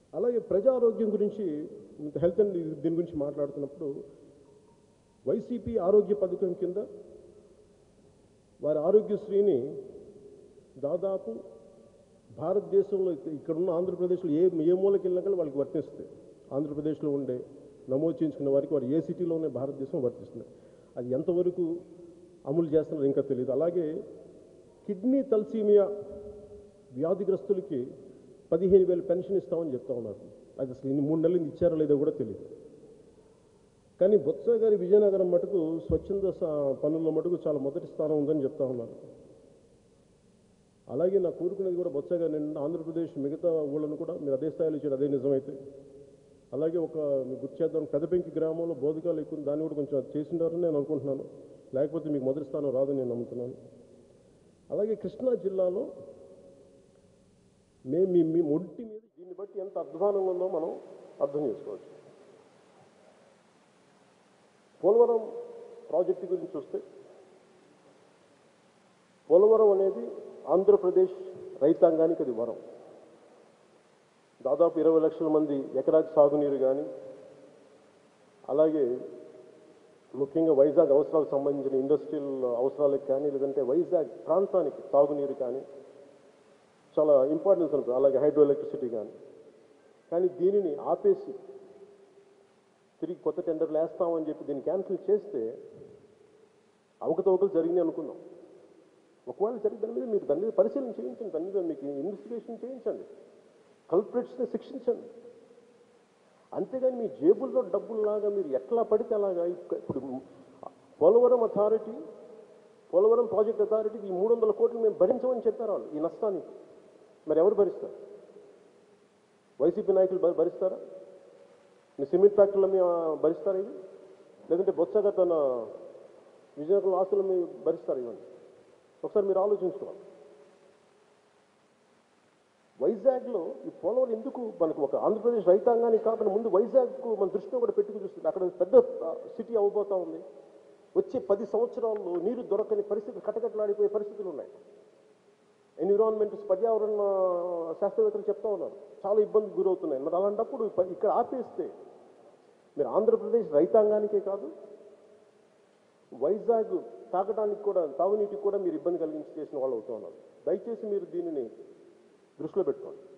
అలాగే ప్రజా ఆరోగ్యం గురించి హెల్త్ అండ్ దీని గురించి మాట్లాడుతున్నప్పుడు వైసీపీ ఆరోగ్య పథకం కింద వారి ఆరోగ్యశ్రీని దాదాపు భారతదేశంలో ఇక్క- ఇక్కడున్న ఆంధ్రప్రదేశ్లో ఏ ఏ మూలకి వెళ్ళినా కానీ వాళ్ళకి వర్తిస్తుంది ఆంధ్రప్రదేశ్లో ఉండే నమోదు చేయించుకున్న వారికి వారు ఏ సిటీలోనే భారతదేశం వర్తిస్తుంది అది ఎంతవరకు అమలు చేస్తున్నారో ఇంకా తెలియదు అలాగే కిడ్నీ తల్సీమియా వ్యాధిగ్రస్తులకి పదిహేను వేలు పెన్షన్ ఇస్తామని చెప్తా ఉన్నారు అది అసలు ఇన్ని మూడు నెలలు ఇచ్చారో లేదో కూడా తెలియదు కానీ బొత్స గారి విజయనగరం మటుకు స్వచ్ఛంద స- పనుల్లో మటుకు చాలా మొదటి స్థానం ఉందని చెప్తా ఉన్నారు అలాగే నా కోరుకునేది కూడా బొత్స గారి నిన్న ఆంధ్రప్రదేశ్ మిగతా ఊళ్ళను కూడా మీరు అదే స్థాయిలో ఇచ్చారు అదే నిజమైతే అలాగే ఒక మీకు గుర్తు చేద్దాం పెదపెంకి గ్రామంలో బోధకాలు ఎక్కువ దాన్ని కూడా కొంచెం చేసిండారని నేను అనుకుంటున్నాను లేకపోతే మీకు మొదటి స్థానం రాదని నేను నమ్ముతున్నాను అలాగే కృష్ణా జిల్లాలో మేము మీ మీ ఒంటి మీద దీన్ని బట్టి ఎంత అధ్వానంగా ఉందో మనం అర్థం చేసుకోవచ్చు పోలవరం ప్రాజెక్టు గురించి చూస్తే పోలవరం అనేది ఆంధ్రప్రదేశ్ రైతాంగానికి అది వరం దాదాపు ఇరవై లక్షల మంది ఎకరాకి సాగునీరు కానీ అలాగే ముఖ్యంగా వైజాగ్ అవసరాలకు సంబంధించిన ఇండస్ట్రియల్ అవసరాలకు కానీ లేదంటే వైజాగ్ ప్రాంతానికి తాగునీరు కానీ చాలా ఇంపార్టెన్స్ ఉంటుంది అలాగే హైడ్రో ఎలక్ట్రిసిటీ కానీ కానీ దీనిని ఆపేసి తిరిగి కొత్త టెండర్లు వేస్తామని చెప్పి దీన్ని క్యాన్సిల్ చేస్తే అవకతవకలు జరిగినాయి అనుకుందాం ఒకవేళ జరిగి దాని మీద మీరు దాని మీద పరిశీలన చేయించండి దాని మీద మీకు ఇన్వెస్టిగేషన్ చేయించండి కల్ప్రిట్స్ని శిక్షించండి అంతేగాని మీ జేబుల్లో డబ్బుల్లాగా మీరు ఎట్లా పడితే అలాగా ఇప్ప- ఇప్పుడు పోలవరం అథారిటీ పోలవరం ప్రాజెక్ట్ అథారిటీకి ఈ మూడు వందల కోట్లు మేము భరించమని చెప్పారు వాళ్ళు ఈ నష్టానికి మరి ఎవరు భరిస్తారు వైసీపీ నాయకులు భ- భరిస్తారా మీ సిమెంట్ ఫ్యాక్టరీలో మీ ఆ, భరిస్తారా ఇవి లేదంటే బొత్సగా తన విజయనగరం ఆస్తులు మీ భరిస్తారు ఇవన్నీ ఒకసారి మీరు ఆలోచించుకోవాలి వైజాగ్లో ఈ పోలవరం ఎందుకు మనకు ఒక ఆంధ్రప్రదేశ్ రైతాంగానికి కాకుండా ముందు వైజాగ్కు మన దృష్టిలో కూడా పెట్టుకు చూస్తుంది అక్కడ పెద్ద సిటీ అవ్వబోతా ఉంది వచ్చే పది సంవత్సరాల్లో నీరు దొరకని పరిస్థితి కటకట్లాడిపోయే పరిస్థితులు ఉన్నాయి ఎన్విరాన్మెంట్ పర్యావరణ శాస్త్రవేత్తలు చెప్తా ఉన్నారు చాలా ఇబ్బంది గురవుతున్నాయి మరి అలాంటప్పుడు ఇప్ప- ఇక్కడ ఆపేస్తే మీరు ఆంధ్రప్రదేశ్ రైతాంగానికే కాదు వైజాగ్ తాగడానికి కూడా తాగునీటికి కూడా మీరు ఇబ్బంది కలిగించి చేసిన వాళ్ళు అవుతూ ఉన్నారు దయచేసి మీరు దీనిని దృష్టిలో పెట్టుకోండి